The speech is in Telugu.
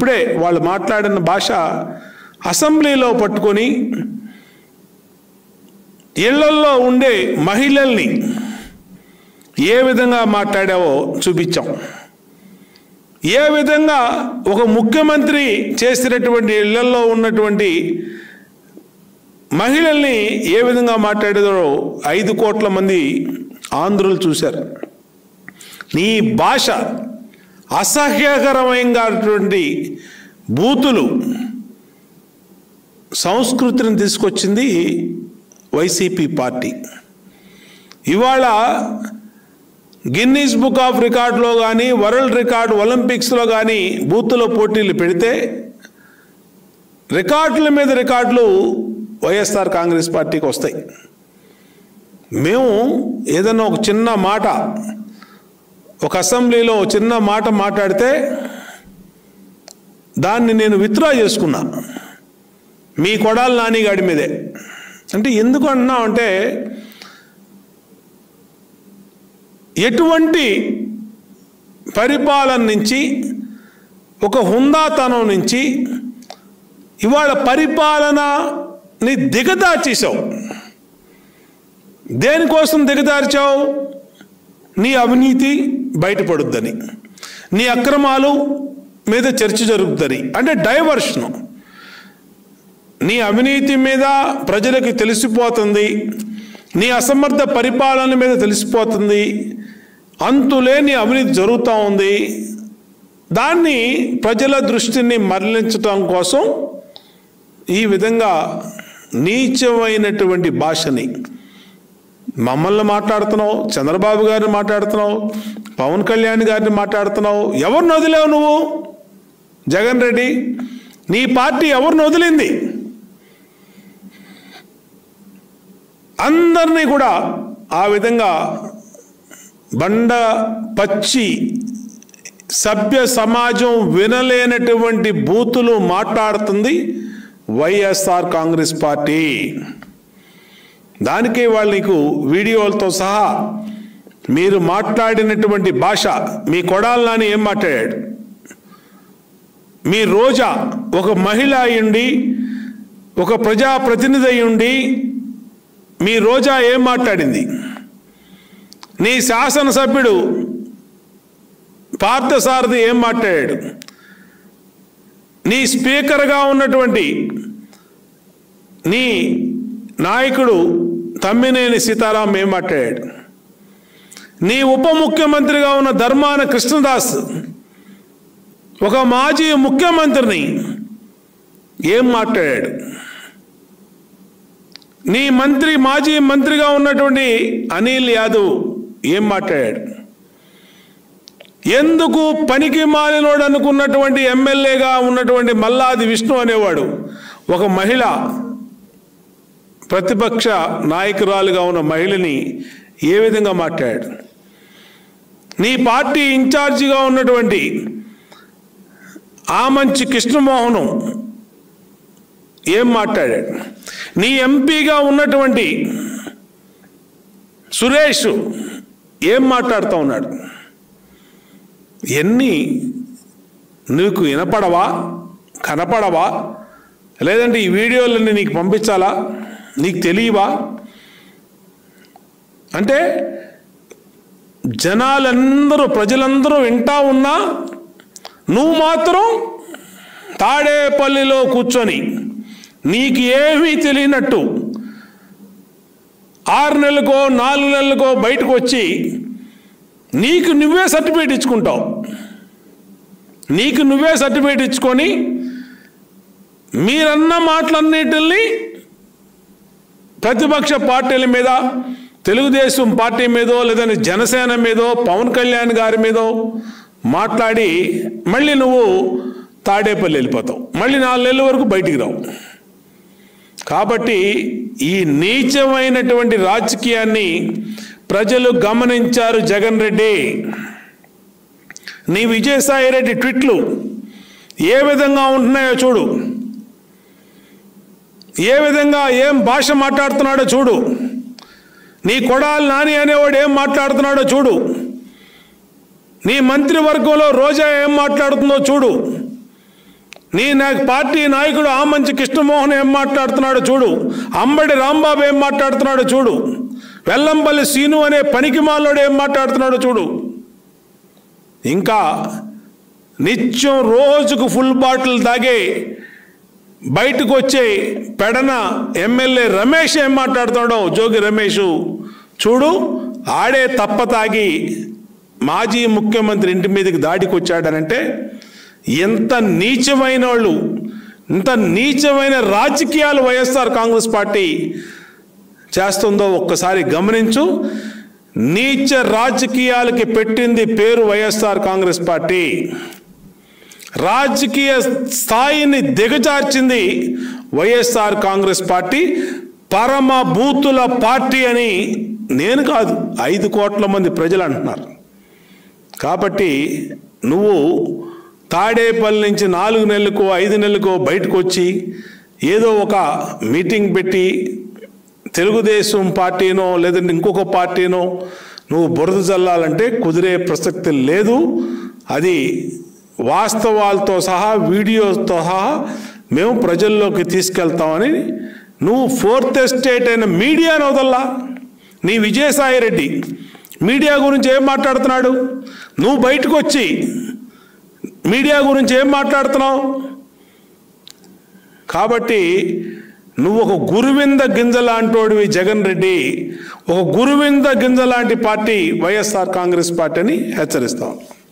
ఇప్పుడే వాళ్ళు మాట్లాడిన భాష అసెంబ్లీలో పట్టుకొని ఇళ్లల్లో ఉండే మహిళల్ని ఏ విధంగా మాట్లాడావో చూపించాం ఏ విధంగా ఒక ముఖ్యమంత్రి చేసినటువంటి ఇళ్లలో ఉన్నటువంటి మహిళల్ని ఏ విధంగా మాట్లాడారో ఐదు కోట్ల మంది ఆంధ్రులు చూశారు నీ భాష అసహ్యకరమైనటువంటి బూతులు సంస్కృతిని తీసుకొచ్చింది వైసీపీ పార్టీ ఇవాళ గిన్నీస్ బుక్ ఆఫ్ రికార్డులో కానీ వరల్డ్ రికార్డ్ ఒలింపిక్స్లో కానీ బూతుల పోటీలు పెడితే రికార్డుల మీద రికార్డులు వైఎస్ఆర్ కాంగ్రెస్ పార్టీకి వస్తాయి మేము ఏదన్నా ఒక చిన్న మాట ఒక అసెంబ్లీలో ఒక చిన్న మాట మాట్లాడితే దాన్ని నేను విత్డ్రా చేసుకున్నా మీ కొడాలి నానిగాడి మీదే అంటే ఎందుకు అన్నా అంటే ఎటువంటి పరిపాలన నుంచి ఒక హుందాతనం నుంచి ఇవాళ పరిపాలనని దిగదార్చేసావు దేనికోసం దిగదార్చావు నీ అవినీతి బయటపడుద్దని నీ అక్రమాలు మీద చర్చ జరుగుతుంది అంటే డైవర్షను నీ అవినీతి మీద ప్రజలకు తెలిసిపోతుంది నీ అసమర్థ పరిపాలన మీద తెలిసిపోతుంది అంతులేని అవినీతి జరుగుతూ ఉంది దాన్ని ప్రజల దృష్టిని మరలించటం కోసం ఈ విధంగా నీచమైనటువంటి భాషని మమ్మల్ని మాట్లాడుతున్నావు చంద్రబాబు గారిని మాట్లాడుతున్నావు పవన్ కళ్యాణ్ గారిని మాట్లాడుతున్నావు ఎవరిని వదిలేవు నువ్వు జగన్ రెడ్డి నీ పార్టీ ఎవరిని వదిలింది అందరినీ కూడా ఆ విధంగా బండ పచ్చి సభ్య సమాజం వినలేనటువంటి బూతులు మాట్లాడుతుంది వైఎస్ఆర్ కాంగ్రెస్ పార్టీ దానికే వాళ్ళు నీకు వీడియోలతో సహా మీరు మాట్లాడినటువంటి భాష మీ కొడాలి నాని ఏం మాట్లాడాడు మీ రోజా ఒక మహిళ అయ్యుండి ఒక ప్రజాప్రతినిధి అయ్యుండి మీ రోజా ఏం మాట్లాడింది నీ శాసనసభ్యుడు పార్థసారథి ఏం మాట్లాడాడు నీ స్పీకర్గా ఉన్నటువంటి నీ నాయకుడు తమ్మినేని సీతారాం ఏం మాట్లాడాడు నీ ఉప ముఖ్యమంత్రిగా ఉన్న ధర్మాన కృష్ణదాస్ ఒక మాజీ ముఖ్యమంత్రిని ఏం మాట్లాడాడు నీ మంత్రి మాజీ మంత్రిగా ఉన్నటువంటి అనిల్ యాదవ్ ఏం మాట్లాడాడు ఎందుకు పనికి మాలినోడు అనుకున్నటువంటి ఎమ్మెల్యేగా ఉన్నటువంటి మల్లాది విష్ణు అనేవాడు ఒక మహిళ ప్రతిపక్ష నాయకురాలుగా ఉన్న మహిళని ఏ విధంగా మాట్లాడాడు నీ పార్టీ ఇన్ఛార్జిగా ఉన్నటువంటి ఆమంచి కృష్ణమోహను ఏం మాట్లాడాడు నీ ఎంపీగా ఉన్నటువంటి సురేష్ ఏం మాట్లాడుతూ ఉన్నాడు ఎన్ని నీకు వినపడవా కనపడవా లేదంటే ఈ వీడియోలన్నీ నీకు పంపించాలా నీకు తెలియవా అంటే జనాలందరూ ప్రజలందరూ వింటా ఉన్నా నువ్వు మాత్రం తాడేపల్లిలో కూర్చొని నీకు ఏమీ తెలియనట్టు ఆరు నెలలకో నాలుగు నెలలకో బయటకు వచ్చి నీకు నువ్వే సర్టిఫికేట్ ఇచ్చుకుంటావు నీకు నువ్వే సర్టిఫికేట్ ఇచ్చుకొని మీరన్న మాటలన్నిటిని ప్రతిపక్ష పార్టీల మీద తెలుగుదేశం పార్టీ మీదో లేదంటే జనసేన మీదో పవన్ కళ్యాణ్ గారి మీదో మాట్లాడి మళ్ళీ నువ్వు తాడేపల్లి వెళ్ళిపోతావు మళ్ళీ నాలుగు నెలల వరకు బయటికి రావు కాబట్టి ఈ నీచమైనటువంటి రాజకీయాన్ని ప్రజలు గమనించారు జగన్ రెడ్డి నీ విజయసాయి రెడ్డి ట్విట్లు ఏ విధంగా ఉంటున్నాయో చూడు ఏ విధంగా ఏం భాష మాట్లాడుతున్నాడో చూడు నీ కొడాలి నాని అనేవాడు ఏం మాట్లాడుతున్నాడో చూడు నీ మంత్రివర్గంలో రోజా ఏం మాట్లాడుతుందో చూడు నీ నాకు పార్టీ నాయకుడు ఆమంచి కృష్ణమోహన్ ఏం మాట్లాడుతున్నాడో చూడు అంబడి రాంబాబు ఏం మాట్లాడుతున్నాడో చూడు వెల్లంపల్లి సీను అనే పనికి మాలోడు ఏం మాట్లాడుతున్నాడో చూడు ఇంకా నిత్యం రోజుకు ఫుల్ బాటిల్ తాగే బయటకు వచ్చే పెడన ఎమ్మెల్యే రమేష్ ఏం మాట్లాడుతున్నాడో జోగి రమేష్ చూడు ఆడే తప్ప తాగి మాజీ ముఖ్యమంత్రి ఇంటి మీదకి దాడికి వచ్చాడనంటే ఎంత నీచమైన వాళ్ళు ఇంత నీచమైన రాజకీయాలు వైఎస్ఆర్ కాంగ్రెస్ పార్టీ చేస్తుందో ఒక్కసారి గమనించు నీచ రాజకీయాలకి పెట్టింది పేరు వైఎస్ఆర్ కాంగ్రెస్ పార్టీ రాజకీయ స్థాయిని దిగజార్చింది వైఎస్ఆర్ కాంగ్రెస్ పార్టీ పరమ బూతుల పార్టీ అని నేను కాదు ఐదు కోట్ల మంది ప్రజలు అంటున్నారు కాబట్టి నువ్వు తాడేపల్లి నుంచి నాలుగు నెలలకో ఐదు నెలలకో బయటకు వచ్చి ఏదో ఒక మీటింగ్ పెట్టి తెలుగుదేశం పార్టీనో లేదంటే ఇంకొక పార్టీనో నువ్వు బురద జల్లాలంటే కుదిరే ప్రసక్తి లేదు అది వాస్తవాలతో సహా వీడియోతో సహా మేము ప్రజల్లోకి తీసుకెళ్తామని నువ్వు ఫోర్త్ ఎస్టేట్ అయిన మీడియాను వదల్లా నీ విజయసాయి రెడ్డి మీడియా గురించి ఏం మాట్లాడుతున్నాడు నువ్వు బయటకు వచ్చి మీడియా గురించి ఏం మాట్లాడుతున్నావు కాబట్టి నువ్వు ఒక గురువింద గింజ లాంటోడివి జగన్ రెడ్డి ఒక గురువింద గింజ లాంటి పార్టీ వైఎస్ఆర్ కాంగ్రెస్ పార్టీ అని హెచ్చరిస్తావు